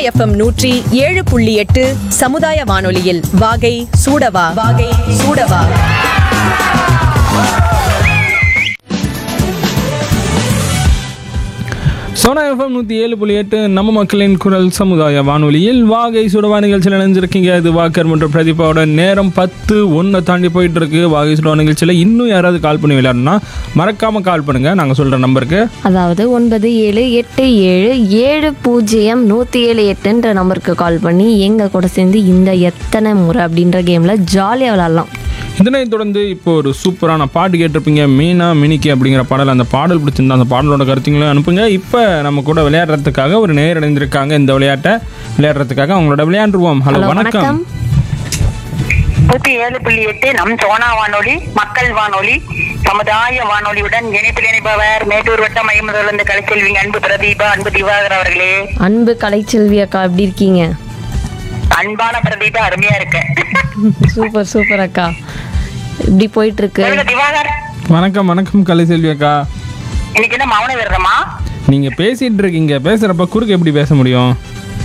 FM நூற்றி ஏழு புள்ளி எட்டு சமுதாய வானொலியில் வாகை சூடவா வாகை சூடவா சோனா எஃப்எம் நூற்றி ஏழு புள்ளி எட்டு நம்ம மக்களின் குரல் சமுதாய வானொலியில் வாகை சுடவா நிகழ்ச்சியில் இணைஞ்சிருக்கீங்க இது வாக்கர் மற்றும் பிரதீபாவோட நேரம் பத்து ஒன்றை தாண்டி போயிட்டு இருக்கு வாகை சுடவா நிகழ்ச்சியில் இன்னும் யாராவது கால் பண்ணி விளையாடணும்னா மறக்காம கால் பண்ணுங்க நாங்கள் சொல்கிற நம்பருக்கு அதாவது ஒன்பது ஏழு எட்டு ஏழு ஏழு பூஜ்ஜியம் நூற்றி ஏழு எட்டுன்ற நம்பருக்கு கால் பண்ணி எங்கள் கூட சேர்ந்து இந்த எத்தனை முறை அப்படின்ற கேமில் ஜாலியாக விளாட்லாம் இதனைத் தொடர்ந்து இப்போ ஒரு சூப்பரான பாட்டு கேட்டிருப்பீங்க மீனா மினிக்கி அப்படிங்கிற பாடல் அந்த பாடல் பிடிச்சிருந்தா அந்த பாடலோட கருத்துங்களையும் அனுப்புங்க இப்போ நம்ம கூட விளையாடுறதுக்காக ஒரு நேர் இணைந்திருக்காங்க இந்த விளையாட்டை விளையாடுறதுக்காக அவங்களோட விளையாண்டுருவோம் ஹலோ ஹலோ வணக்கம் வணக்கம் நூத்தி ஏழு புள்ளி எட்டு நம் சோனா வானொலி மக்கள் வானொலி சமுதாய வானொலியுடன் இணைப்பில் இணைப்பவர் மேட்டூர் வட்டம் ஐம்பதுலேருந்து கலைச்செல்விங்க அன்பு பிரதீபா அன்பு திவாகர் அவர்களே அன்பு கலைச்செல்வி அக்கா எப்படி இருக்கீங்க அன்பான பிரதீபா அருமையா இருக்கேன் சூப்பர் சூப்பர் அக்கா இப்படி போயிட்டு இருக்கு சொல்லுங்க திவாகர் வணக்கம் வணக்கம் கலைசெல்வி அக்கா இன்னைக்கு என்ன மௌன விடுறமா நீங்க பேசிட்டு இருக்கீங்க பேசுறப்ப குறுக்கு எப்படி பேச முடியும்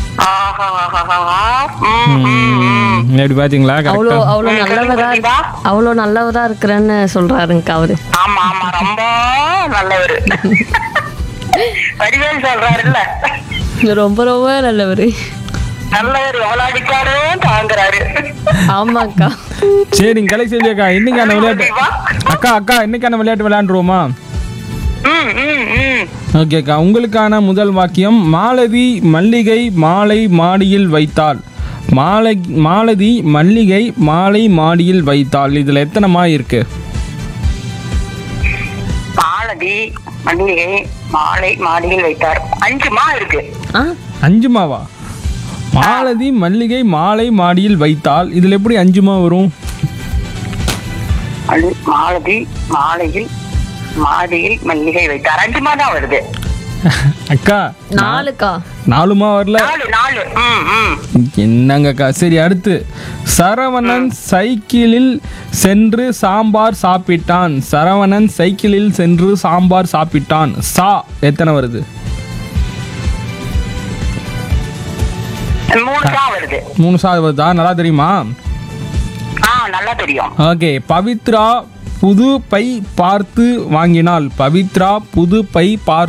எப்படி பாத்தீங்களா அவ்வளோ கரெக்டா அவ்வளோ ம், நல்லவரா சொல்லுங்க அவ்வளோ நல்லவரா இருக்கிறேன்னு சொல்றாருங்கக்கா அவரு ஆமா ஆமா ரொம்ப நல்லவர் வடிவேல் சொல்றாருல்ல ரொம்ப ரொம்ப நல்லவர் நல்லவர் எவ்வளவு அடிச்சாலும் தாங்குறாரு ஆமாக்கா சரிங்க கலைசெல்வி அக்கா இன்னைக்கான விளையாட்டு அக்கா அக்கா இன்னைக்கான விளையாட்டு விளையாண்டுருவோமா ம் ம் ம் ஓகே அக்கா உங்களுக்கான முதல் வாக்கியம் மாலதி மல்லிகை மாலை மாடியில் வைத்தாள் மாலை மாலதி மல்லிகை மாலை மாடியில் வைத்தாள் இதுல எத்தனை மா இருக்கு மாலதி மல்லிகை மாலை மாடியில் வைத்தார் அஞ்சு மா இருக்கு ஆ அஞ்சு மாவா மாலதி மல்லிகை மாலை மாடியில் வைத்தால் இதுல எப்படி அஞ்சு மா வரும் அது மாலதி மாலையில் மாடியில் மல்லிகை வைத்தார் அஞ்சு மா தான் வருது அக்கா நாலுக்கா நாலுமா வரல நாலு நாலு ம் ம் என்னங்கக்கா சரி அடுத்து சரவணன் சைக்கிளில் சென்று சாம்பார் சாப்பிட்டான் சரவணன் சைக்கிளில் சென்று சாம்பார் சாப்பிட்டான் சா எத்தனை வருது மூணு தான் வருது மூணு சா வருதா நல்லா தெரியுமா ஆ நல்லா தெரியும் ஓகே பவித்ரா புது பை பார்த்து வாங்கினாள் பவித்ரா புது பை பார்த்து